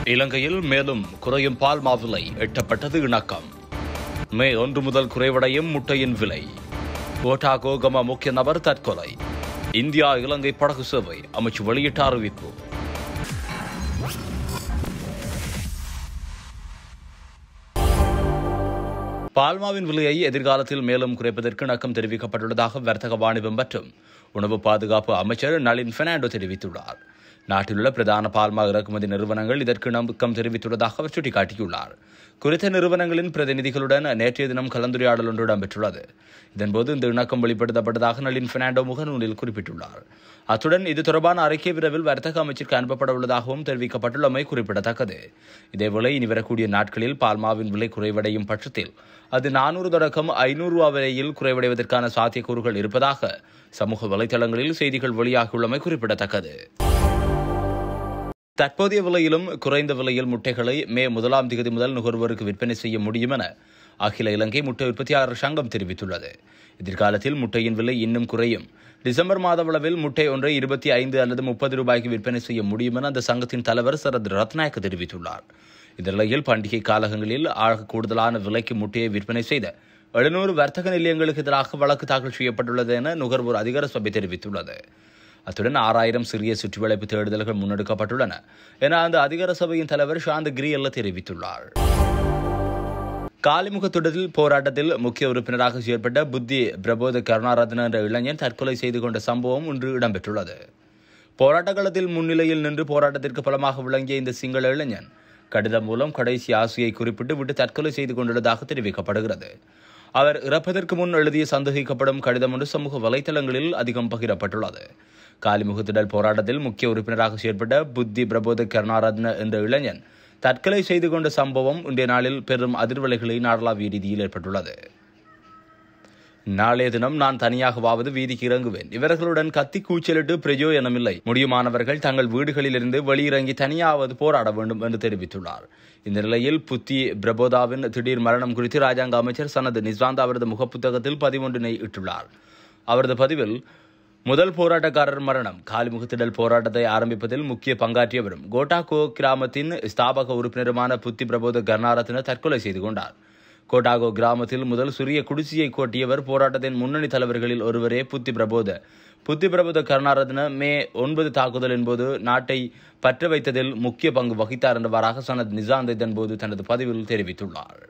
இலங்கையில் மேலும் குறையும் பால் மாவிலை எட்டப்பட்டது இணக்கம் மே ஒன்று முதல் குறைவடையும் முட்டையின் விலை கோட்டா கோகம முக்கிய நபர் தற்கொலை இந்தியா இலங்கை படகு சேவை அமைச்சு வெளியிட்ட அறிவிப்பு பால்மாவின் விலையை எதிர்காலத்தில் மேலும் குறைப்பதற்கு இணக்கம் தெரிவிக்கப்பட்டுள்ளதாக வர்த்தக வாணிபம் மற்றும் உணவு பாதுகாப்பு அமைச்சர் நளின் பெர்னாண்டோ தெரிவித்துள்ளார் நாட்டிலுள்ள பிரதான பால்மா இறக்குமதி நிறுவனங்கள் இதற்கு நம்பக்கம் தெரிவித்துள்ளதாக அவர் சுட்டிக்காட்டியுள்ளார் குறித்த நிறுவனங்களின் பிரதிநிதிகளுடன் நேற்றைய தினம் கலந்துரையாடல் ஒன்று இடம்பெற்றுள்ளது இதன்போது இந்த இணக்கம் வெளிப்படுத்தப்பட்டதாக நளின் பெர்னாண்டோ முகநூலில் குறிப்பிட்டுள்ளார் அத்துடன் இது தொடர்பான அறிக்கை விரைவில் வர்த்தக அமைச்சிற்கு அனுப்பப்பட உள்ளதாகவும் தெரிவிக்கப்பட்டுள்ளமை குறிப்பிடத்தக்கது இதேவேளை இனி வரக்கூடிய நாட்களில் பால்மாவின் விலை குறைவடையும் பட்சத்தில் அது நானூறு தொடக்கம் ஐநூறு ரூபா வரையில் குறைவடைவதற்கான சாத்தியக்கூறுகள் இருப்பதாக சமூக வலைதளங்களில் செய்திகள் வெளியாகியுள்ளமை குறிப்பிடத்தக்கது தற்போதைய விலையிலும் குறைந்த விலையில் முட்டைகளை மே முதலாம் தேதி முதல் நுகர்வோருக்கு விற்பனை செய்ய முடியும் என அகில இலங்கை முட்டை உற்பத்தியாளர் சங்கம் தெரிவித்துள்ளது எதிர்காலத்தில் முட்டையின் விலை இன்னும் குறையும் டிசம்பர் மாத அளவில் முட்டை ஒன்றை இருபத்தி ஐந்து அல்லது முப்பது ரூபாய்க்கு விற்பனை செய்ய முடியும் என அந்த சங்கத்தின் தலைவர் சரத் ரத்நாயக்க தெரிவித்துள்ளார் இந்த நிலையில் பண்டிகை காலங்களில் ஆக கூடுதலான விலைக்கு முட்டையை விற்பனை செய்த எழுநூறு வர்த்தக நிலையங்களுக்கு எதிராக வழக்கு தாக்கல் செய்யப்பட்டுள்ளது என நுகர்வோர் அதிகார சபை தெரிவித்துள்ளது அத்துடன் ஆறாயிரம் சிறிய சுற்றுவளைப்பு தேடுதல்கள் முன்னெடுக்கப்பட்டுள்ளன என அந்த அதிகார சபையின் தலைவர் சாந்த கிரியல்ல தெரிவித்துள்ளார் காலிமுகத்துடரில் போராட்டத்தில் முக்கிய உறுப்பினராக செயற்பட்ட புத்தி பிரபோத கருணாரத்ன என்ற இளைஞன் தற்கொலை செய்து கொண்ட சம்பவம் இன்று இடம்பெற்றுள்ளது போராட்ட களத்தில் முன்னிலையில் நின்று போராட்டத்திற்கு பலமாக விளங்கிய இந்த சிங்கள இளைஞன் கடிதம் மூலம் கடைசி ஆசையை குறிப்பிட்டு விட்டு தற்கொலை செய்து கொண்டுள்ளதாக தெரிவிக்கப்படுகிறது அவர் இறப்பதற்கு முன் எழுதிய சந்தேகிக்கப்படும் கடிதம் ஒன்று சமூக வலைதளங்களில் அதிகம் பகிரப்பட்டுள்ளது காலிமுகத்திடல் போராட்டத்தில் முக்கிய உறுப்பினராக செயற்பட்ட புத்தி பிரபோத கருணாரத்ன என்ற இளைஞன் தற்கொலை செய்து கொண்ட சம்பவம் இன்றைய நாளில் பெரும் அதிர்வலைகளை நாடளாவிய ரீதியில் ஏற்பட்டுள்ளது நாளைய தினம் நான் தனியாகவாவது வீதிக்கு இறங்குவேன் இவர்களுடன் கத்தி கூச்சலிட்டு பிரயோஜனமில்லை முடியுமானவர்கள் தங்கள் வீடுகளிலிருந்து வெளியிறங்கி தனியாவது போராட வேண்டும் என்று தெரிவித்துள்ளார் இந்த நிலையில் புத்தி பிரபோதாவின் திடீர் மரணம் குறித்து ராஜாங்க அமைச்சர் சனத் நிசாந்த் அவரது முகப்புத்தகத்தில் பதிவொன்றினை இட்டுள்ளார் அவரது பதிவில் முதல் போராட்டக்காரர் மரணம் காலிமுகத்திடல் போராட்டத்தை ஆரம்பிப்பதில் முக்கிய பங்காற்றியவரும் கோட்டாகோ கிராமத்தின் ஸ்தாபக உறுப்பினருமான புத்தி பிரபோத கர்நாரத்ன தற்கொலை செய்து கொண்டார் கோட்டாகோ கிராமத்தில் முதல் சிறிய குடிசையை கோட்டியவர் போராட்டத்தின் முன்னணி தலைவர்களில் ஒருவரே புத்தி பிரபோத புத்தி பிரபோத கருணாரத்ன மே ஒன்பது தாக்குதலின் போது நாட்டை பற்ற வைத்ததில் முக்கிய பங்கு வகித்தார் என்றவாறாக சனத் நிசாந்த் இதன்போது தனது பதிவில் தெரிவித்துள்ளார்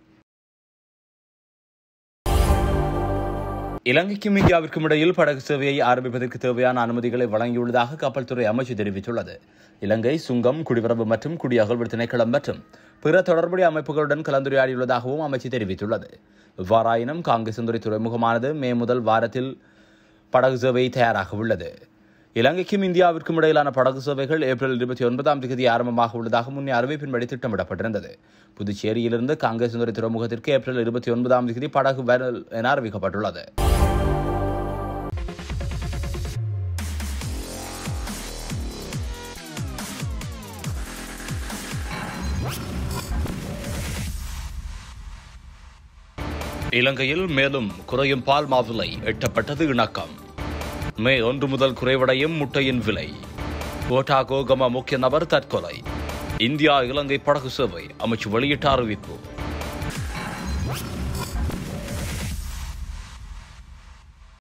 இலங்கைக்கும் இந்தியாவிற்கும் இடையில் படகு சேவையை ஆரம்பிப்பதற்கு தேவையான அனுமதிகளை வழங்கியுள்ளதாக கப்பல் துறை அமைச்சு தெரிவித்துள்ளது இலங்கை சுங்கம் குடிவரவு மற்றும் குடியகழ்வு திணைக்களம் மற்றும் பிற தொடர்புடைய அமைப்புகளுடன் கலந்துரையாடியுள்ளதாகவும் அமைச்சு தெரிவித்துள்ளது இவ்வாறாயினும் காங்கிரசுந்துறை துறைமுகமானது மே முதல் வாரத்தில் படகு சேவை தயாராக உள்ளது இலங்கைக்கும் இந்தியாவிற்கும் இடையிலான படகு சேவைகள் ஏப்ரல் இருபத்தி ஒன்பதாம் தேதி ஆரம்பமாக உள்ளதாக முன்னே அறிவிப்பின்படி திட்டமிடப்பட்டிருந்தது புதுச்சேரியிலிருந்து காங்கிரசுந்துறை துறைமுகத்திற்கு ஏப்ரல் இருபத்தி ஒன்பதாம் தேதி படகு வரல் என அறிவிக்கப்பட்டுள்ளது இலங்கையில் மேலும் குறையும் பால் மாவிலை எட்டப்பட்டது இணக்கம் மே ஒன்று முதல் குறைவடையும் முட்டையின் விலை கோட்டா கோகம முக்கிய நபர் தற்கொலை இந்தியா இலங்கை படகு சேவை அமைச்சு வெளியிட்ட அறிவிப்பு